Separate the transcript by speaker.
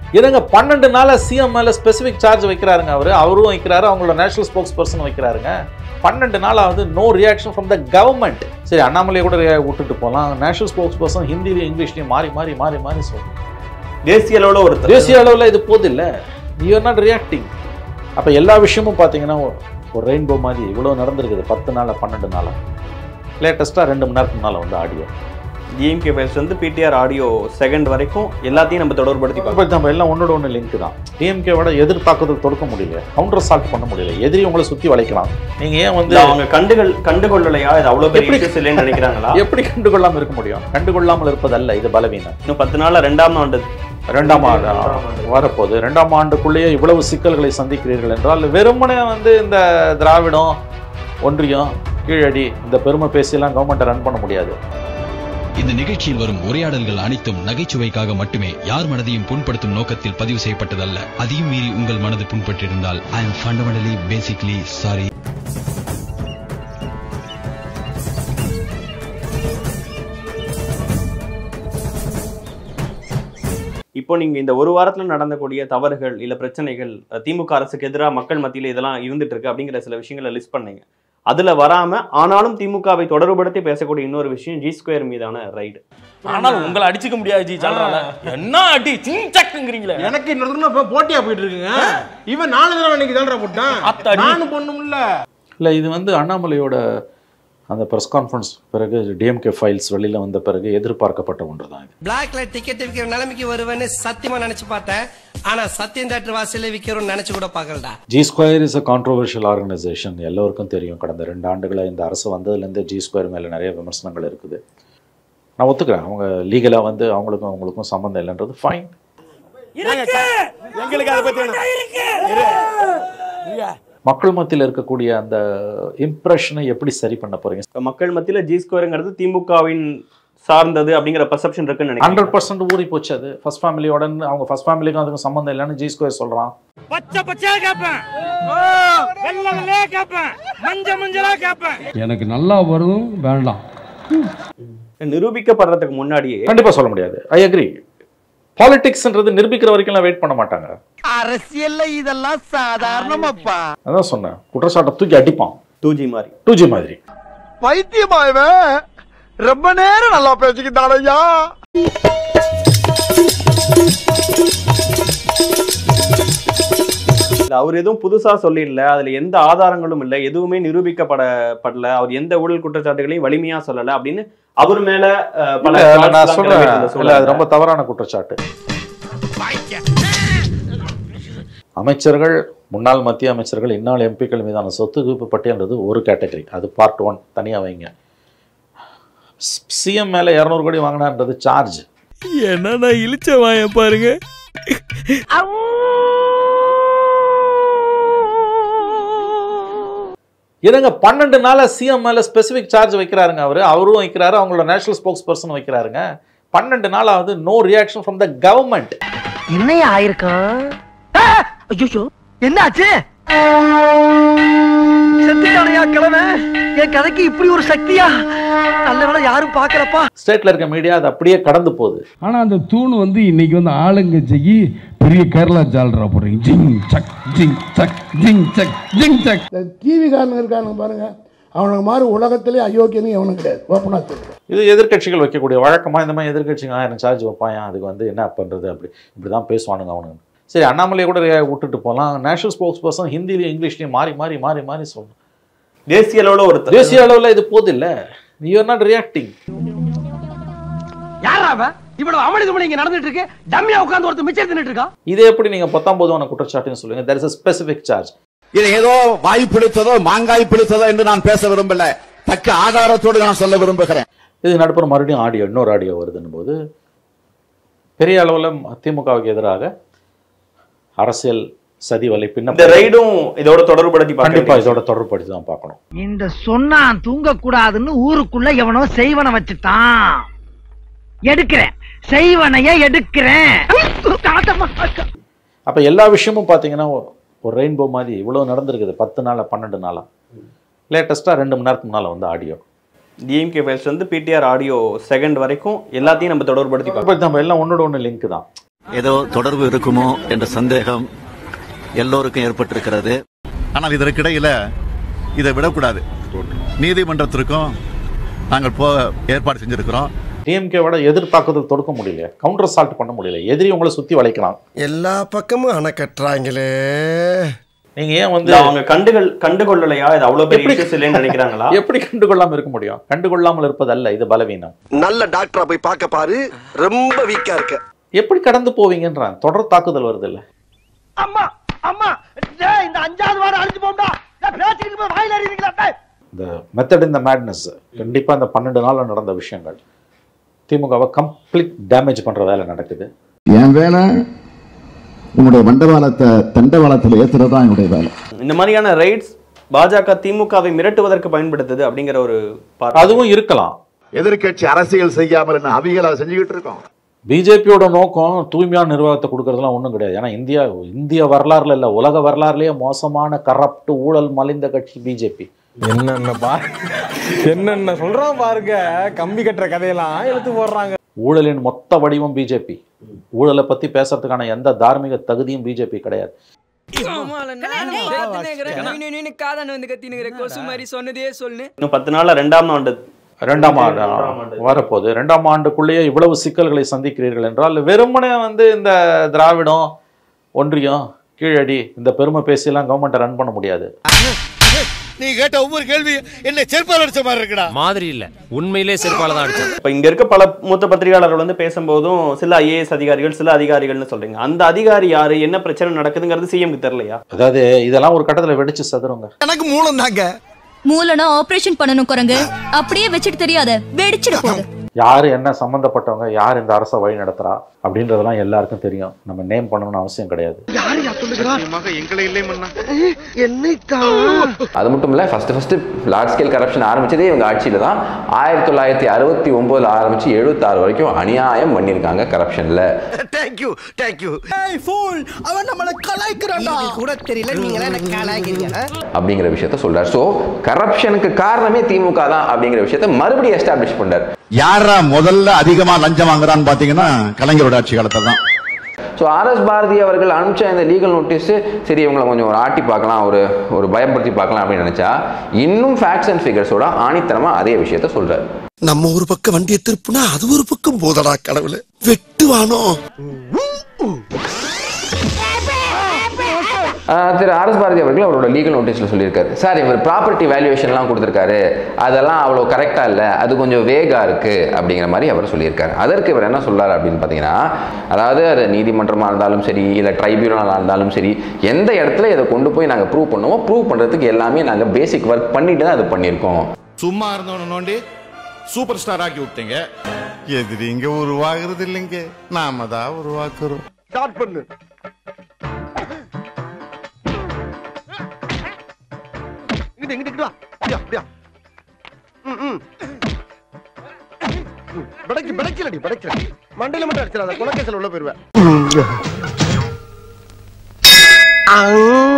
Speaker 1: என்னங்க பன்னெண்டு நாளா சிஎம் மேல ஸ்பெசிஃபிக் சார்ஜ் வைக்கிறாருங்க அவரு அவரும் வைக்கிறாரு அவங்களோட நேஷனல் ஸ்போக்ஸ் பர்சன் வைக்கிறாருங்க பன்னெண்டு நாளா வந்து no reaction from the government சரி அண்ணாமலையை கூட rea- விட்டுட்டு போகலாம் நேஷனல் ஸ்போக்ஸ் பர்சன் ஹிந்திலையும் இங்கிலீஷ்லையும் மாறி மாறி மாறி மாறி சொல்லுங்க
Speaker 2: தேசிய அளவுல ஒரு
Speaker 1: தேசிய அளவில் இது போது இல்லை யூஆர் நாட் ரியாக்டிங் அப்போ எல்லா விஷயமும் பார்த்தீங்கன்னா ஒரு ரெயின்போ மாதிரி இவ்வளோ நடந்திருக்குது பத்து நாளா பன்னெண்டு நாளா லேட்டஸ்ட்டாக ரெண்டு மணி நேரத்துக்கு மேலே வந்து ஆடியோ
Speaker 2: டிஎம்கே ஃபைல்ஸ் வந்து பிடிஆர் ஆடியோ செகண்ட் வரைக்கும் எல்லாத்தையும் நம்ம தொடர்படுத்தி பார்க்கணும்
Speaker 1: இப்போ நம்ம எல்லாம் ஒன்னோட ஒன்று லிங்க் தான் டிஎம்கேவோட எதிர்பார்க்கறதுக்கு தொடுக்க முடியல கவுண்டர் சால்ட் பண்ண முடியல எதிரி உங்களை சுற்றி வளைக்கலாம் நீங்கள் ஏன் வந்து
Speaker 2: இல்ல, அவங்க கண்டுகள் கண்டுகொள்ளலையா இது அவ்வளவு பெரிய
Speaker 1: எப்படி-
Speaker 2: issues இல்லைன்னு நினைக்கிறாங்களா
Speaker 1: எப்படி கண்டுகொள்ளாமல் இருக்க முடியும் கண்டுகொள்ளாமல் இருப்பதல்ல இது பலவீனம்
Speaker 2: இன்னும் பத்து நாள்ல ரெண்டாம் ஆண்டு
Speaker 1: ரெண்டாம் ஆண்டு வரப்போகுது ரெண்டாம் ஆண்டுக்குள்ளேயே இவ்வளவு சிக்கல்களை சந்திக்கிறீர்கள் என்றால் வெறுமனே வந்து இந்த திராவிடம் ஒன்றியம் கீழடி இந்த பெருமை பேசியெல்லாம் கவர்மெண்ட்டை ரன் பண்ண முடியாது
Speaker 3: இந்த நிகழ்ச்சியில் வரும் உரையாடல்கள் அனைத்தும் நகைச்சுவைக்காக மட்டுமே யார் மனதையும் புண்படுத்தும் நோக்கத்தில் பதிவு செய்யப்பட்டதல்ல அதையும் மீறி உங்கள் மனது புண்பட்டிருந்தால் I am fundamentally basically sorry
Speaker 2: இப்போ நீங்க இந்த ஒரு வாரத்துல நடந்தக்கூடிய தவறுகள் இல்ல பிரச்சனைகள் அஹ், திமுக அரசுக்கு எதிராக மக்கள் மத்தியில இதெல்லாம் இருந்துட்டு இருக்கு அப்படிங்கிற சில விஷயங்களை லிஸ்ட் பண்ணீங்க அதுல வராம ஆனாலும் திமுகவை தொடர்புபடுத்தி பேசக்கூடிய இன்னொரு விஷயம் ஜி ஸ்கொயர் மீதான ரைடு
Speaker 4: ஆனாலும் உங்களை அடிச்சுக்க முடியாது ஜி சொல்றாங்க என்ன அடி சிங்சக்குங்கிறீங்களே
Speaker 5: எனக்கு இன்னொருத்தருக்கு இப்போ போட்டியா போயிட்டு இருக்குங்க இவன் நாலு தடவை இன்னைக்கு தான்டா போட்டான்
Speaker 4: அத்தாடி.
Speaker 5: நானும் பொண்ணும்ல
Speaker 1: இல்லை இது வந்து அண்ணாமலையோட அந்த ப்ரெஸ் கான்ஃபரன்ஸ் பிறகு டிஎம்கே ஃபைல்ஸ் வெளியில் வந்த பிறகு எதிர்பார்க்கப்பட்ட ஒன்று தான் இது
Speaker 6: பிளாக்ல டிக்கெட் விற்கிற நிலைமைக்கு வருவேன்னு சத்தியமா நினைச்சு பார்த்தேன் ஆனா சத்தியம் தேட்டர் வாசல்ல விற்கிறோம்னு நினைச்சு கூட பார்க்கலடா
Speaker 1: G Square is a controversial organisation எல்லோருக்கும் தெரியும் கடந்த ரெண்டு ஆண்டுகளா இந்த அரசு வந்ததுலேருந்து ஜி ஸ்கொயர் மேலே நிறைய விமர்சனங்கள் இருக்குது நான் ஒத்துக்கிறேன் அவங்க லீகலாக வந்து அவங்களுக்கும் அவங்களுக்கும் சம்மந்தம் இல்லைன்றது ஃபைன்
Speaker 4: எங்களுக்கு அதை பத்தி
Speaker 1: மக்கள் மத்தியில் இருக்கக்கூடிய அந்த இம்ப்ரெஷனை எப்படி சரி பண்ண போறீங்க
Speaker 2: இப்ப மக்கள் மத்தியில ஜி ஸ்கொயருங்கிறது திமுகவின் சார்ந்தது அப்படிங்கிற பர்செப்ஷன் இருக்குன்னு நினைக்கிறேன்
Speaker 1: ஹண்ட்ரட் பர்சன்ட் ஊறி போச்சு அது ஃபர்ஸ்ட் ஃபேமிலியோட அவங்க ஃபர்ஸ்ட் ஃபேமிலிக்கும் அதுக்கும் சம்மந்தம் இல்லைன்னு ஜி ஸ்கொயர் சொல்கிறான்
Speaker 4: பச்சை பச்சையா கேட்பேன் வெள்ள வெள்ளையா கேட்பேன் மஞ்ச மஞ்சளா கேட்பேன்
Speaker 7: எனக்கு நல்லா வரும் வேண்டாம்
Speaker 2: நிரூபிக்கப்படுறதுக்கு முன்னாடியே
Speaker 1: கண்டிப்பாக சொல்ல முடியாது ஐ அக்ரி பாலிடிக்ஸ்ன்றது நிரூபிக்கிற வரைக்கும் வெயிட் பண்ண மாட்டாங்க
Speaker 6: அரசியல்ல இதெல்லாம் சாதாரணமாப்பா
Speaker 1: அதான் சொன்னேன் குற்றச்சாட்டை தூக்கி அடிப்பான்
Speaker 2: டூ ஜி மாதிரி
Speaker 1: டூ ஜி மாதிரி
Speaker 6: பைத்தியமா இவன் ரொம்ப நேரம் நல்லா பேசிக்கிட்டானையா
Speaker 2: இல்ல அவர் எதுவும் புதுசா சொல்லிடல அதுல எந்த ஆதாரங்களும் இல்ல எதுவுமே நிரூபிக்கப்படப்படல அவர் எந்த ஊழல் குற்றச்சாட்டுகளையும் வலிமையா சொல்லல அப்படின்னு அவர் மேல அஹ், பல
Speaker 1: இல்ல,
Speaker 2: charges
Speaker 1: நான்
Speaker 2: எல்லாம்
Speaker 1: சொல்றேன்
Speaker 2: கிளம்பிட்டு இருந்த
Speaker 1: இல்ல அது
Speaker 2: சூழல்ல
Speaker 1: ரொம்ப தவறான குற்றச்சாட்டு அமைச்சர்கள் முன்னாள் மத்திய அமைச்சர்கள் இந்நாள் எம்பிக்கள் மீதான சொத்து குவிப்பு பட்டியல்ன்றது ஒரு கேட்டகரி அது பார்ட் ஒன் தனியாக வைங்க சிஎம் மேலே இரநூறு கோடி வாங்கினான்றது சார்ஜ்
Speaker 4: என்னடா இழிச்ச வாய பாருங்க
Speaker 1: என்னங்க பன்னெண்டு நாளா சிஎம் மேலே ஸ்பெசிஃபிக் சார்ஜ் வைக்கிறாருங்க அவர் அவரும் வைக்கிறாரு அவங்களோட நேஷனல் ஸ்போக்ஸ் பர்சன் வைக்கிறாருங்க பன்னெண்டு நாளா வந்து no reaction from the government
Speaker 6: என்னையா ஆயிருக்கான் ஐயோ என்னாச்சு செத்துட்டானையா கிழமை என் கதைக்கு இப்படி ஒரு சக்தியா நல்ல வேளை யாரும் பாக்கலப்பா
Speaker 1: ஸ்டேட்ல இருக்க மீடியா அது அப்படியே கடந்து போகுது
Speaker 7: ஆனா அந்த தூண் வந்து இன்னைக்கு வந்து ஆளுங்கட்சிக்கு பெரிய கேரளா ஜால்ரா போடுறீங்க ஜிங் சக் ஜிங் சக் ஜிங் சக் ஜிங் சக்
Speaker 5: இந்த டிவி காரனுங்க இருக்கானுங்க பாருங்க அவனுக்கு மாதிரி உலகத்திலே அயோக்கியனும் எவனும் கிடையாது ஓப்பனாக சொல்லுவேன்
Speaker 1: இது எதிர்க்கட்சிகள் வைக்கக்கூடிய வழக்கமாக இந்த மாதிரி எதிர்க்கட்சிங்க ஆயிரம் சார்ஜ் வைப்பான் அதுக்கு வந்து என்ன பண்ணுறது அப்படி இப்படி தான் பேசுவானுங்க அவனுங்க சரி அண்ணாமலையை கூட rea- விட்டுட்டு போகலாம் நேஷனல் ஸ்போக்ஸ் பர்சன் ஹிந்திலையும் இங்கிலீஷ்லையும் மாறி மாறி மாறி மாறி சொல்லணும்
Speaker 2: தேசிய அளவுல ஒரு த-
Speaker 1: தேசிய அளவில் இது போது இல்லை யூஆர் நாட் ரியாக்டிங்
Speaker 6: யாரா அவன் இவ்வளவு அமளி துமளி இங்க நடந்துட்டு இருக்கு டம்மியா உட்கார்ந்து ஒருத்தர் மிச்சம் தின்னுட்டு இருக்கா
Speaker 1: இதை எப்படி நீங்கள் பத்தாம் பொதுவான குற்றச்சாட்டுன்னு சொல்லுங்க there is a specific charge
Speaker 8: இது ஏதோ வாய் பிடித்ததோ மாங்காய் பிடித்ததோ என்று நான் பேச விரும்பல தக்க ஆதாரத்தோடு நான் சொல்ல விரும்புகிறேன்
Speaker 1: இது நடுப்புற மறுபடியும் ஆடியோ இன்னொரு ஆடியோ வருதுன்னு போது பெரிய அளவில் திமுகவுக்கு எதிராக அரசியல் சதி வலை பின்ன
Speaker 2: இந்த ரைடும் இதோட தொடர்புபடுத்தி
Speaker 1: கண்டிப்பா
Speaker 2: பார்க்க
Speaker 1: இதோட தொடர்படுத்தி தான் பார்க்கணும்
Speaker 6: இந்த சொன்னான் தூங்க கூடாதுன்னு ஊருக்குள்ள எவனோ செய்வன வச்சுட்டான் எடுக்கிறேன் செய்வனைய எடுக்கிறேன்
Speaker 1: அப்ப எல்லா விஷயமும் பார்த்தீங்கன்னா ஒரு ரெயின்போ மாதிரி இவ்வளவு நடந்திருக்குது பத்து நாளா பன்னெண்டு நாளா லேட்டஸ்ட்டாக ரெண்டு மணி நேரத்துக்கு முன்னால் வந்து ஆடியோ
Speaker 2: டிஎம்கே ஃபைல்ஸ் வந்து பிடிஆர் ஆடியோ செகண்ட் வரைக்கும் எல்லாத்தையும் நம்ம தொடர்புபடுத்தி பார்க்கணும்
Speaker 1: இப்போ நம்ம எல்லாம் ஒன்னோட ஒன்று லிங்க் தான்
Speaker 8: ஏதோ தொடர்பு இருக்குமோ என்ற சந்தேகம் எல்லோருக்கும் ஏற்பட்டிருக்கிறது ஆனால் இதற்கிடையில இதை விடக்கூடாது நீதிமன்றத்திற்கும் நாங்கள் போக ஏற்பாடு செஞ்சிருக்கிறோம்
Speaker 1: டிஎம்கேவோட எதிர் தாக்குதல் தொடுக்க முடியல கவுண்டர் அசால்ட் பண்ண முடியல எதிரி உங்களை சுத்தி வளைக்கலாம்
Speaker 6: எல்லா பக்கமும் அணை கட்டுறாங்களே
Speaker 1: நீங்க ஏன் வந்து
Speaker 2: இல்ல அவங்க கண்டுகள் கண்டுகொள்ளலையா இது அவ்வளவு பெரிய
Speaker 1: எப்படி-
Speaker 2: இஷ்யூஸ் இல்லைன்னு நினைக்கிறாங்களா
Speaker 1: எப்படி கண்டுகொள்ளாம இருக்க முடியும் கண்டுகொள்ளாமல் இருப்பதல்ல இது பலவீனம்
Speaker 6: நல்ல டாக்டரா போய் பார்க்க பாரு ரொம்ப வீக்கா இருக்க
Speaker 1: எப்படி கடந்து போவீங்கன்றான் தொடர் தாக்குதல் வருது இல்ல
Speaker 4: அம்மா அம்மா டேய் இந்த அஞ்சாவது வாரம் அழிஞ்சு போம்டா நான் பேசிக்கிட்டு போய் வாயில அறிவீங்களா டேய்
Speaker 1: இந்த மெத்தட் இந்த மேட்னஸ் கண்டிப்பா இந்த பன்னெண்டு நாள்ல நடந்த விஷயங்கள் திமுகவை கம்ப்ளீட் டேமேஜ் பண்ற வேலை நடக்குது
Speaker 8: என் வேலை உன்னுடைய மண்டபாலத்தை தண்டவாளத்தில் ஏத்துறது தான் என்னுடைய வேலை
Speaker 2: இந்த மாதிரியான ரைட்ஸ் பாஜக திமுகவை மிரட்டுவதற்கு பயன்படுத்துது அப்படிங்கிற ஒரு பார்வை.
Speaker 1: அதுவும் இருக்கலாம்
Speaker 8: எதிர்க்கட்சி அரசியல் செய்யாமல் என்ன அவிகளா செஞ்சுக்கிட்டு இருக்கோம்
Speaker 1: பிஜேபியோட நோக்கம் தூய்மையான நிர்வாகத்தை கொடுக்கறதுலாம் ஒன்றும் கிடையாது ஏன்னா இந்தியா இந்திய வரலாறுல இல்லை உலக வரலாறுலயே மோசமான கரப்ட் ஊழல் மலிந்த கட்சி பிஜேபி
Speaker 9: என்னென்ன பா என்னென்ன சொல்றான் பாருங்க கம்பி கட்டுற கதையெல்லாம் இழுத்து போடுறாங்க
Speaker 1: ஊழலின் மொத்த வடிவம் பிஜேபி ஊழலை பத்தி பேசுறதுக்கான எந்த தார்மீக தகுதியும் பிஜேபி கிடையாது
Speaker 2: இன்னும் பத்து நாள்ல ரெண்டாம் ஆண்டு
Speaker 1: ரெண்டாம் ஆண்டு வரப்போகுது ரெண்டாம் ஆண்டுக்குள்ளேயே இவ்வளவு சிக்கல்களை சந்திக்கிறீர்கள் என்றால் வெறுமனே வந்து இந்த திராவிடம் ஒன்றியம் கீழடி இந்த பெருமை பேசியெல்லாம் கவர்மெண்ட்டை ரன் பண்ண முடியாது
Speaker 6: நீ கேட்ட ஒவ்வொரு கேள்வி என்ன செருப்பால் அடிச்ச மாதிரி இருக்குடா
Speaker 10: மாதிரி இல்ல உண்மையிலே செருப்பால தான் அடிச்சது
Speaker 2: இப்ப இங்க இருக்க பல மூத்த பத்திரிகையாளர்கள் வந்து பேசும்போதும் சில ஐஏஎஸ் அதிகாரிகள் சில அதிகாரிகள்னு சொல்றீங்க அந்த அதிகாரி யாரு என்ன பிரச்சனை நடக்குதுங்கிறது சிஎம்க்கு தெரியலையா
Speaker 1: அதாவது இதெல்லாம் ஒரு கட்டத்துல வெடிச்சு சதுருங்க
Speaker 6: எனக்கு மூலம் தாங்க
Speaker 11: மூலனா ஆபரேஷன் பண்ணணும் குரங்கு அப்படியே வச்சுட்டு தெரியாத வெடிச்சிட போகுது
Speaker 1: யார் என்ன சம்மந்தப்பட்டவங்க யார் இந்த அரசை வழி நடத்துறா அப்படின்றதெல்லாம் எல்லாருக்கும் தெரியும் நம்ம நேம் பண்ணணும்னு அவசியம் கிடையாது
Speaker 6: யாரு யா சொல்லுகிறா எங்களை இல்லை என்னைத்தான்
Speaker 10: அது மட்டும் இல்ல first first large scale corruption ஆரம்பிச்சதே இவங்க ஆட்சியில தான் ஆயிரத்தி தொள்ளாயிரத்தி அறுபத்தி ஒன்பதுல ஆரம்பிச்சு எழுபத்தாறு வரைக்கும் அநியாயம் பண்ணியிருக்காங்க கரப்ஷன்ல
Speaker 6: தேங்க்யூ தேங்க்யூ ஏய் ஃபூல் அவன் நம்மள கலாய்க்கறான்டா கூட தெரியல நீங்க என்ன கலாய்க்கிறீங்க
Speaker 10: அப்படிங்கிற விஷயத்த சொல்றாரு ஸோ கரப்ஷனுக்கு காரணமே திமுக தான் அப்படிங்கிற விஷயத்த மறுபடியும் எஸ்டாப்ளிஷ் பண்றாரு
Speaker 8: யாரா முதல்ல அதிகமா லஞ்சம் வாங்குறான்னு பாத்தீங்கன்னா கலைஞரோட ஆட்சி காலத்துல தான்
Speaker 10: ஸோ ஆர்எஸ் பாரதி அவர்கள் அனுப்பிச்ச இந்த லீகல் நோட்டீஸ் சரி இவங்களை கொஞ்சம் ஒரு ஆட்டி பார்க்கலாம் ஒரு ஒரு பயப்படுத்தி பார்க்கலாம் அப்படின்னு நினைச்சா இன்னும் ஃபேக்ட்ஸ் அண்ட் ஃபிகர்ஸோட ஆணித்தனமா அதே விஷயத்த சொல்றாரு
Speaker 6: நம்ம ஒரு பக்கம் வண்டியை திருப்புனா அது ஒரு பக்கம் போதடா கடவுளே வெட்டுவானோ
Speaker 10: ஆஹ் திரு ஆர்எஸ் பாரதி அவர்கள் அவரோட லீகல் நோட்டீஸில் சொல்லியிருக்காரு சார் இவர் ப்ராப்பர்ட்டி வேல்யூவேஷன்லாம் கொடுத்துருக்காரு அதெல்லாம் அவ்வளோ கரெக்டாக இல்லை அது கொஞ்சம் வேகாக இருக்குது அப்படிங்கிற மாதிரி அவர் சொல்லியிருக்காரு அதற்கு இவர் என்ன சொல்றாரு அப்படின்னு பார்த்தீங்கன்னா அதாவது அது நீதிமன்றமாக இருந்தாலும் சரி இல்லை ட்ரைபியூனலாக இருந்தாலும் சரி எந்த இடத்துல இதை கொண்டு போய் நாங்கள் ப்ரூவ் பண்ணுவோம் ப்ரூவ் பண்ணுறதுக்கு எல்லாமே நாங்கள் பேசிக் ஒர்க் பண்ணிட்டு தான் அது பண்ணியிருக்கோம்
Speaker 8: சும்மா இருந்தவன நோண்டி சூப்பர் ஸ்டார் ஆக்கி விட்டீங்க எதிரிங்க உருவாகிறது இல்லைங்க நாம தான் உருவாக்குறோம்
Speaker 6: ஸ்டார்ட் பண்ணு இங்கிட்டு இங்கிட்டு இங்கிட்டு வா அப்படியா அப்படியா ம் ம் படைக்கு படைக்கலடி படைக்கல மண்டையில மட்டும் அடிச்சிடாத குலக்கேசல் உள்ள போயிருவேன்